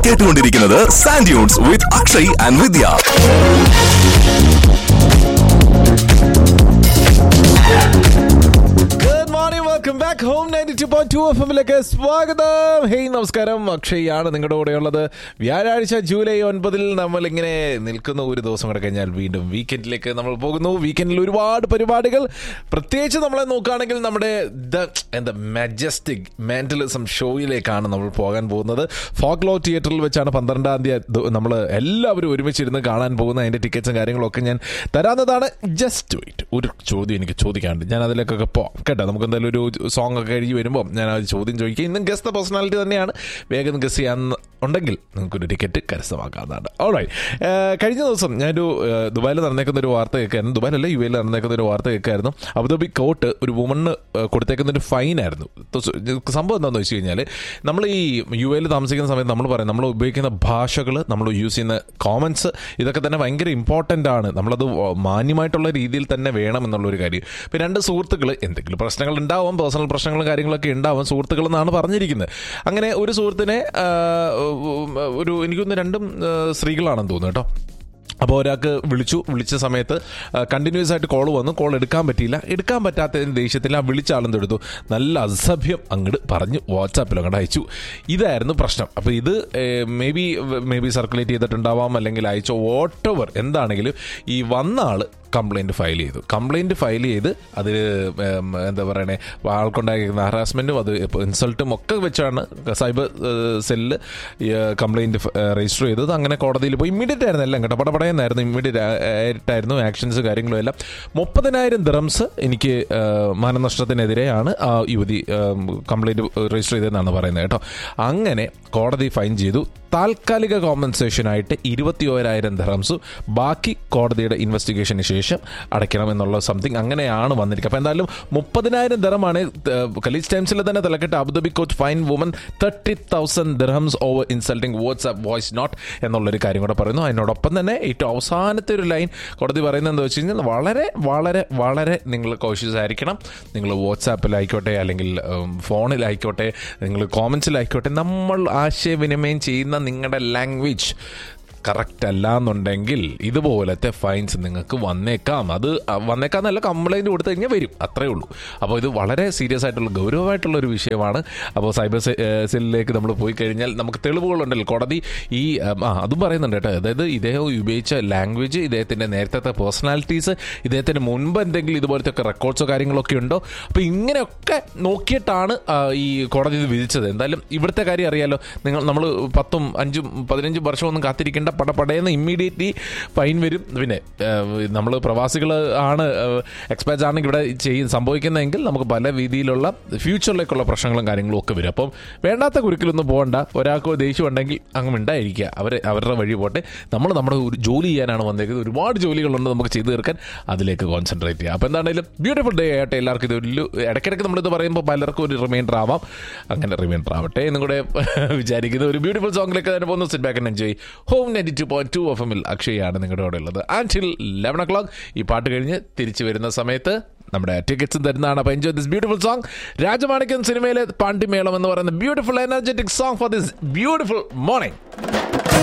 കേട്ടുകൊണ്ടിരിക്കുന്നത് sand dunes with Akshay and Vidya good morning welcome back home ninety two point two F എമ്മിലേക്ക് സ്വാഗതം hey നമസ്കാരം അക്ഷയാണ് നിങ്ങളുടെ കൂടെയുള്ളത് വ്യാഴാഴ്ച ജൂലൈ ഒൻപതിൽ നമ്മൾ ഇങ്ങനെ നിൽക്കുന്ന ഒരു ദിവസം കൂടെ കഴിഞ്ഞാൽ വീണ്ടും വീക്കെൻഡിലേക്ക് നമ്മൾ പോകുന്നു വീക്കെൻഡിൽ ഒരുപാട് പരിപാടികൾ പ്രത്യേകിച്ച് നമ്മളെ നോക്കുകയാണെങ്കിൽ നമ്മുടെ ദ എന്താ മജസ്റ്റിക് മാൻറ്റലിസം ഷോയിലേക്കാണ് നമ്മൾ പോകാൻ പോകുന്നത് ഫോക്ലോ തിയേറ്ററിൽ വെച്ചാണ് പന്ത്രണ്ടാം തീയതി നമ്മൾ എല്ലാവരും ഒരുമിച്ചിരുന്ന് കാണാൻ പോകുന്ന അതിൻ്റെ ടിക്കറ്റ്സും കാര്യങ്ങളൊക്കെ ഞാൻ തരാവുന്നതാണ് ജസ്റ്റ് വെയിറ്റ് ഒരു ചോദ്യം എനിക്ക് ചോദിക്കാനുണ്ട് ഞാൻ അതിലേക്കൊക്കെ പോവാം കേട്ടോ നമുക്ക് എന്തായാലും ഒരു സോങ് ഒക്കെ കഴിഞ്ഞ് വരുമ്പോൾ ഞാൻ ആ ചോദ്യം ചോദിക്കുക ഇന്നും ഗസ്റ്റ് പേഴ്സണാലിറ്റി തന്നെയാണ് വേഗം ഗസ് ചെയ്യാൻ ഉണ്ടെങ്കിൽ നിങ്ങൾക്കൊരു ടിക്കറ്റ് കരസ്ഥമാക്കാവുന്നതാണ് ഓൾറൈറ്റ് കഴിഞ്ഞ ദിവസം ഞാനൊരു ഏഹ്, ദുബായിൽ നടന്നേക്കുന്ന ഒരു വാർത്ത കേൾക്കായിരുന്നു ദുബായിലല്ല യു എയിൽ നടന്നേക്കുന്ന ഒരു വാർത്ത കേൾക്കായിരുന്നു അബുദാബി കോർട്ട് ഒരു വുമണിന് കൊടുത്തേക്കുന്ന ഒരു ഫൈൻ ആയിരുന്നു സംഭവം എന്താണെന്ന് വെച്ച് കഴിഞ്ഞാൽ നമ്മൾ ഈ യു എയിൽ താമസിക്കുന്ന സമയത്ത് നമ്മൾ പറയും നമ്മൾ ഉപയോഗിക്കുന്ന ഭാഷകൾ നമ്മൾ യൂസ് ചെയ്യുന്ന കോമൻസ് ഇതൊക്കെ തന്നെ ഭയങ്കര ഇമ്പോർട്ടൻ്റ് ആണ് നമ്മളത് മാന്യമായിട്ടുള്ള രീതിയിൽ തന്നെ വേണം എന്നുള്ളൊരു കാര്യം ഇപ്പം രണ്ട് സുഹൃത്തുക്കൾ എന്തെങ്കിലും പ്രശ്നങ്ങൾ ഉണ്ടാവും പേഴ്സണൽ പ്രശ്നങ്ങളും കാര്യങ്ങളൊക്കെ ഉണ്ടാവും സുഹൃത്തുക്കൾ എന്നാണ് പറഞ്ഞിരിക്കുന്നത് അങ്ങനെ ഒരു സുഹൃത്തിനെ ആ, ഒരു എനിക്കൊന്ന് രണ്ടും ആ, സ്ത്രീകളാണെന്ന് തോന്നുന്നു കേട്ടോ അപ്പോൾ ഒരാൾക്ക് വിളിച്ചു വിളിച്ച സമയത്ത് കണ്ടിന്യൂസ് ആയിട്ട് കോൾ വന്നു കോൾ എടുക്കാൻ പറ്റിയില്ല എടുക്കാൻ പറ്റാത്തതിന് ദേഷ്യത്തിൽ ആ വിളിച്ച ആളെന്ത് എടുത്തു നല്ല അസഭ്യം അങ്ങോട്ട് പറഞ്ഞു വാട്സാപ്പിൽ അങ്ങോട്ട് അയച്ചു ഇതായിരുന്നു പ്രശ്നം അപ്പോൾ ഇത് maybe maybe circulate ചെയ്തിട്ടുണ്ടാവാം അല്ലെങ്കിൽ അയച്ചോ വോട്ടവർ എന്താണെങ്കിലും ഈ വന്ന ആള് കംപ്ലൈൻറ്റ് ഫയൽ ചെയ്തു കംപ്ലൈൻറ്റ് ഫയൽ ചെയ്ത് അത് ഉം, എന്താ പറയണേ ആൾക്കുണ്ടായിരിക്കുന്ന ഹറാസ്മെൻറ്റും അത് ഇൻസൾട്ടും ഒക്കെ വെച്ചാണ് സൈബർ സെല്ല് കംപ്ലൈൻറ്റ് രജിസ്റ്റർ ചെയ്തത് അങ്ങനെ കോടതിയിൽ പോയി ഇമ്മീഡിയറ്റ് ആയിരുന്നു എല്ലാം കേട്ടോ പടപടയെന്നായിരുന്നു ഇമ്മീഡിയറ്റ് ആയിട്ടായിരുന്നു ആക്ഷൻസ് കാര്യങ്ങളും എല്ലാം മുപ്പതിനായിരം ദിറംസ് എനിക്ക് ആ, മാനനഷ്ടത്തിനെതിരെയാണ് ആ യുവതി കംപ്ലൈൻറ്റ് രജിസ്റ്റർ ചെയ്തതെന്നാണ് പറയുന്നത് കേട്ടോ അങ്ങനെ കോടതി ഫൈൻ ചെയ്തു താൽക്കാലിക കോമ്പൻസേഷനായിട്ട് ഇരുപത്തി ഓരായിരം ദറംസും ബാക്കി കോടതിയുടെ ഇൻവെസ്റ്റിഗേഷന് ശേഷം അടയ്ക്കണം എന്നുള്ള സംതിങ് അങ്ങനെയാണ് വന്നിരിക്കുക അപ്പോൾ എന്തായാലും മുപ്പതിനായിരം ദറമാണ് കലീസ് ടൈംസിൽ തന്നെ തലക്കെട്ട് Abu Dhabi coach fine woman thirty thousand dirhams over insulting WhatsApp voice note എന്നുള്ളൊരു കാര്യം കൂടെ പറയുന്നു അതിനോടൊപ്പം തന്നെ ഏറ്റവും അവസാനത്തെ ഒരു ലൈൻ കോടതി പറയുന്നത് എന്താ വെച്ച് കഴിഞ്ഞാൽ വളരെ വളരെ വളരെ നിങ്ങൾ കോഷ്യസ് ആയിരിക്കണം നിങ്ങൾ വാട്സാപ്പിലായിക്കോട്ടെ അല്ലെങ്കിൽ ഉം, ഫോണിലായിക്കോട്ടെ നിങ്ങൾ കോമൻസിലായിക്കോട്ടെ നമ്മൾ ആശയവിനിമയം ചെയ്യുന്ന നിങ്ങളുടെ ലാംഗ്വേജ് കറക്റ്റ് അല്ല എന്നുണ്ടെങ്കിൽ ഇതുപോലത്തെ ഫൈൻസ് നിങ്ങൾക്ക് വന്നേക്കാം അത് വന്നേക്കാം എന്നല്ല കംപ്ലൈൻറ്റ് കൊടുത്തു കഴിഞ്ഞാൽ വരും അത്രേ ഉള്ളൂ അപ്പോൾ ഇത് വളരെ സീരിയസ് ആയിട്ടുള്ള ഗൗരവമായിട്ടുള്ള ഒരു വിഷയമാണ് അപ്പോൾ സൈബർ സെ- ഏഹ് സെല്ലിലേക്ക് നമ്മൾ പോയി കഴിഞ്ഞാൽ നമുക്ക് തെളിവുകളുണ്ടല്ലോ കോടതി ഈ ഉം, ആ അതും പറയുന്നുണ്ട് കേട്ടോ അതായത് ഇദ്ദേഹം ഉപയോഗിച്ച ലാംഗ്വേജ് ഇദ്ദേഹത്തിൻ്റെ നേരത്തെ പേഴ്സണാലിറ്റീസ് ഇദ്ദേഹത്തിന് മുൻപ് എന്തെങ്കിലും ഇതുപോലത്തെ ഒക്കെ റെക്കോർഡ്സോ കാര്യങ്ങളൊക്കെ ഉണ്ടോ അപ്പോൾ ഇങ്ങനെയൊക്കെ നോക്കിയിട്ടാണ് ആ, ഈ കോടതി ഇത് വിധിച്ചത് എന്തായാലും ഇവിടുത്തെ കാര്യം അറിയാലോ നിങ്ങൾ നമ്മൾ പത്തും അഞ്ചും പതിനഞ്ചും വർഷമൊന്നും കാത്തിരിക്കേണ്ട പടപടയെന്ന് ഇമ്മീഡിയറ്റ്ലി ഫൈൻ വരും പിന്നെ നമ്മൾ പ്രവാസികൾ ആണ് എക്സ്പേർട്സ് ആണ് ഇവിടെ ചെയ്യും സംഭവിക്കുന്നതെങ്കിൽ നമുക്ക് പല രീതിയിലുള്ള ഫ്യൂച്ചറിലേക്കുള്ള പ്രശ്നങ്ങളും കാര്യങ്ങളും ഒക്കെ വരും അപ്പം വേണ്ടാത്ത കുരുക്കിലൊന്നും പോകണ്ട ഒരാൾക്ക് ദേഷ്യം ഉണ്ടെങ്കിൽ അങ്ങ് മിണ്ടായിരിക്കുക അവർ അവരുടെ വഴി പോട്ടെ നമ്മൾ നമ്മുടെ ഒരു ജോലി ചെയ്യാനാണ് വന്നേക്കുന്നത് ഒരുപാട് ജോലികളുണ്ട് നമുക്ക് ചെയ്തു തീർക്കാൻ അതിലേക്ക് കോൺസെൻട്രേറ്റ് ചെയ്യുക അപ്പോൾ എന്താണെങ്കിലും ബ്യൂട്ടിഫുൾ ഡേ ആയിട്ട് എല്ലാവർക്കും ഇത് ഒരു ഇടയ്ക്കിടയ്ക്ക് നമ്മളിത് പറയുമ്പോൾ പലർക്കും ഒരു റിമൈൻഡർ ആവാം അങ്ങനെ റിമൈൻഡർ ആവട്ടെ എന്നും കൂടെ വിചാരിക്കുന്ന ഒരു ബ്യൂട്ടിഫുൾ സോങ്ങിലേക്ക് തന്നെ പോകുന്നു sit back and enjoy home ninety two point two F എമ്മിൽ അക്ഷയാണ് നിങ്ങളുടെ കൂടെ ഉള്ളത് ആൻറ്റിൽ ലെവൻ ഒ ക്ലോക്ക് ഈ പാട്ട് കഴിഞ്ഞ് തിരിച്ചു വരുന്ന സമയത്ത് നമ്മുടെ ടിക്കറ്റ്സ് തരുന്നതാണ് അപ്പോൾ enjoy this beautiful song Rajamanikyam സിനിമയിലെ പാണ്ടിമേളം എന്ന് പറയുന്ന beautiful energetic song for this beautiful morning